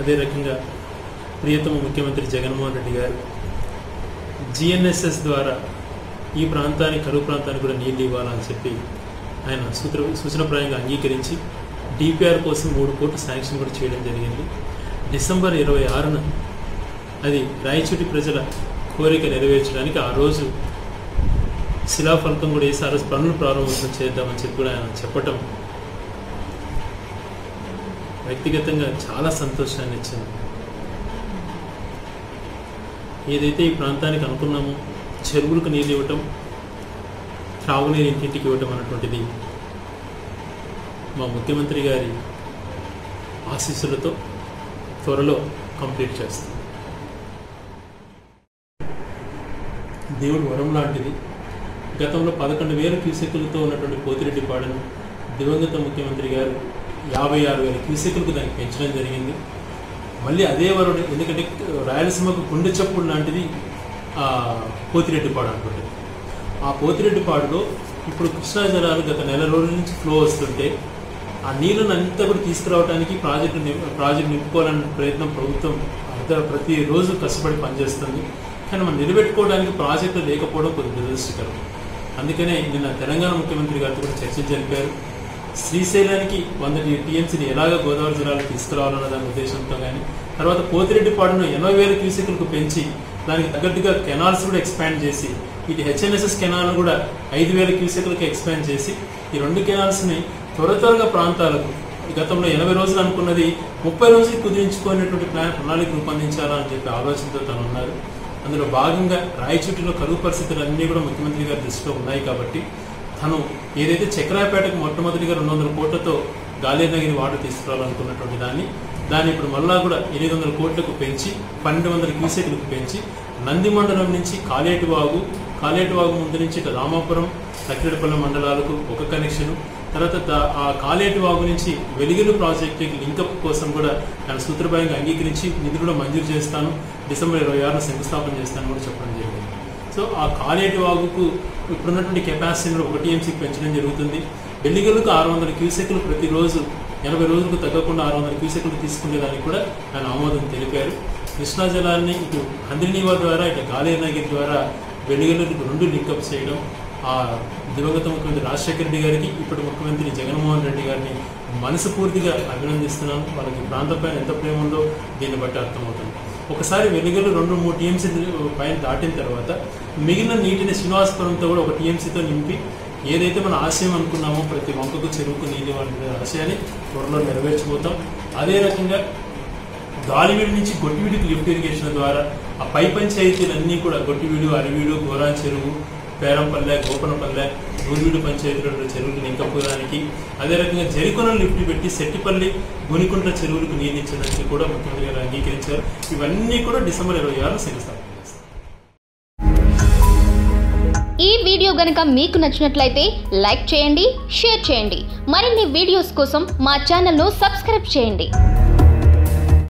అదే రకంగా ప్రియతమ ముఖ్యమంత్రి జగన్మోహన్ రెడ్డి గారు జిఎన్ఎస్ఎస్ ద్వారా ఈ ప్రాంతానికి కరువు ప్రాంతానికి కూడా నీళ్ళు ఇవ్వాలని చెప్పి ఆయన సూత్ర సూచనప్రాయంగా అంగీకరించి డిపిఆర్ కోసం మూడు కోట్లు శాంక్షన్ కూడా చేయడం జరిగింది డిసెంబర్ ఇరవై ఆరున అది రాయచోటి ప్రజల కోరిక నెరవేర్చడానికి ఆ రోజు శిలాఫలకం కూడా వేసి ఆ రోజు పనులు ప్రారంభోత్సవం చేద్దామని చెప్పి కూడా ఆయన చెప్పటం వ్యక్తిగతంగా చాలా సంతోషాన్ని ఇచ్చింది ఏదైతే ఈ ప్రాంతానికి అనుకున్నామో చెరువులకు నీళ్ళు ఇవ్వటం త్రాగునీరు ఇంటింటికి ఇవ్వటం అన్నటువంటిది మా ముఖ్యమంత్రి గారి ఆశీస్సులతో త్వరలో కంప్లీట్ చేస్తాం దేవుడు వరం లాంటిది గతంలో పదకొండు వేల క్యూసెక్కులతో ఉన్నటువంటి పోతిరెడ్డి పాడను దివంగత ముఖ్యమంత్రి గారు యాభై ఆరు వేల క్యూసెక్కులకు దానికి పెంచడం జరిగింది మళ్ళీ అదే వరం ఎందుకంటే రాయలసీమకు గుండె చప్పుడు లాంటిది ఆ, పోతిరెడ్డిపాడు అనుకుంటుంది ఆ పోతిరెడ్డిపాడులో ఇప్పుడు కృష్ణా జలాలు గత నెల రోజుల నుంచి ఫ్లో వస్తుంటే ఆ నీళ్ళను అంతా కూడా తీసుకురావడానికి ప్రాజెక్టు నిం- ప్రాజెక్టు నింపుకోవాలనే ప్రయత్నం ప్రభుత్వం అర్ధ ప్రతిరోజు కష్టపడి పనిచేస్తుంది కానీ మనం నిలబెట్టుకోవడానికి ప్రాజెక్టు లేకపోవడం కొద్దిగా దురదృష్టకరం అందుకనే నిన్న తెలంగాణ ముఖ్యమంత్రి గారితో కూడా చర్చలు జరిపారు శ్రీశైలానికి వంద టీఎంసీని ఎలాగ గోదావరి జిల్లాలో తీసుకురావాలన్న దాని ఉద్దేశంతో కానీ తర్వాత పోతిరెడ్డిపాడును ఎనభై వేల క్యూసెక్లకు పెంచి దానికి తగ్గట్టుగా కెనాల్స్ కూడా ఎక్స్పాండ్ చేసి ఇటు హెచ్ఎన్ఎస్ఎస్ కెనాల్ కూడా ఐదు వేల క్యూసెక్లకు ఎక్స్పాండ్ చేసి ఈ రెండు కెనాల్స్ని త్వర త్వరగా ప్రాంతాలకు గతంలో ఎనభై రోజులు అనుకున్నది ముప్పై రోజులు కుదిరించుకునేటువంటి ప్లాన్ ప్రణాళిక రూపొందించాలని చెప్పి ఆలోచనతో తను ఉన్నారు అందులో భాగంగా రాయచోటిలో కరువు పరిస్థితులు అన్నీ కూడా ముఖ్యమంత్రి గారి దృష్టిలో ఉన్నాయి కాబట్టి తను ఏదైతే చక్రాయపేటకు మొట్టమొదటిగా రెండు వందల కోట్లతో గాలేనగిరి వాటర్ తీసుకురావాలనుకున్నటువంటి దాన్ని దాన్ని ఇప్పుడు మళ్ళా కూడా ఎనిమిది వందల కోట్లకు పెంచి పన్నెండు వందల క్యూసెక్లకు పెంచి నంది మండలం నుంచి కాలేటివాగు కాలేటివాగు ముందు నుంచి ఇటు రామాపురం తక్కిడిపల్లి మండలాలకు ఒక కనెక్షను తర్వాత దా- ఆ కాలేటి వాగు నుంచి వెలిగిలు ప్రాజెక్టుకి లింకప్ కోసం కూడా ఆయన సూత్రప్రాయంగా అంగీకరించి నిధులు కూడా మంజూరు చేస్తాను డిసెంబర్ ఇరవై ఆరున శంకుస్థాపన చేస్తాను కూడా చెప్పడం జరిగింది సో ఆ కాలేటి వాగుకు ఇప్పుడున్నటువంటి కెపాసిటీని కూడా ఒక టీఎంసీకి పెంచడం జరుగుతుంది వెలిగలకు ఆరు వందల క్యూసెక్లు ప్రతిరోజు ఎనభై రోజులకు తగ్గకుండా ఆరు వందల క్యూసెక్లు తీసుకునేదానికి కూడా ఆయన ఆమోదం తెలిపారు కృష్ణా జలాన్ని ఇటు హంద్రినీవా ద్వారా ఇటు గాలేనగిరి ద్వారా వెలిగలకు రెండు లింకప్ చేయడం ఆ దివంగత ముఖ్యమంత్రి రాజశేఖర రెడ్డి గారికి ఇప్పుడు ముఖ్యమంత్రి జగన్మోహన్ రెడ్డి గారిని మనస్ఫూర్తిగా అభినందిస్తున్నాను వాళ్ళకి ఈ ప్రాంతం పైన ఎంత ప్రేమ ఉందో దీన్ని బట్టి అర్థమవుతుంది ఒకసారి వెలుగులు రెండు మూడు టీఎంసీ పైన దాటిన తర్వాత మిగిలిన నీటిని శ్రీనివాసపురంతో కూడా ఒక టీఎంసీతో నింపి ఏదైతే మన ఆశయం అనుకున్నామో ప్రతి వంకకు చెరువుకు నీళ్ళు ఇవ్వాలనే ఆశయాన్ని త్వరలో నెరవేర్చిపోతాం అదే రకంగా గాలివీడు నుంచి గొట్టివీడికి లిఫ్ట్ ఇరిగేషన్ ద్వారా ఆ పై పంచాయతీలన్నీ కూడా గొట్టివీడు అరివీడు గోరా చెరువు పేరంపల్లె గోపనపల్లె నూరివీడు పంచాయతీల చెరువులు నింకపోవడానికి అదే రకంగా జరికొన లిఫ్ట్ పెట్టి సెట్టిపల్లి గునికుంట్ల చెరువులకు నీళ్ళు ఇచ్చడానికి కూడా ముఖ్యమంత్రి గారు అంగీకరించారు ఇవన్నీ కూడా డిసెంబర్ ఇరవై ఆరున శంకుస్థాపన చేస్తారు ఈ వీడియో గనక మీకు నచ్చినట్లయితే లైక్ చేయండి షేర్ చేయండి మరిన్ని వీడియోస్ కోసం మా ఛానల్ను సబ్స్క్రైబ్ చేయండి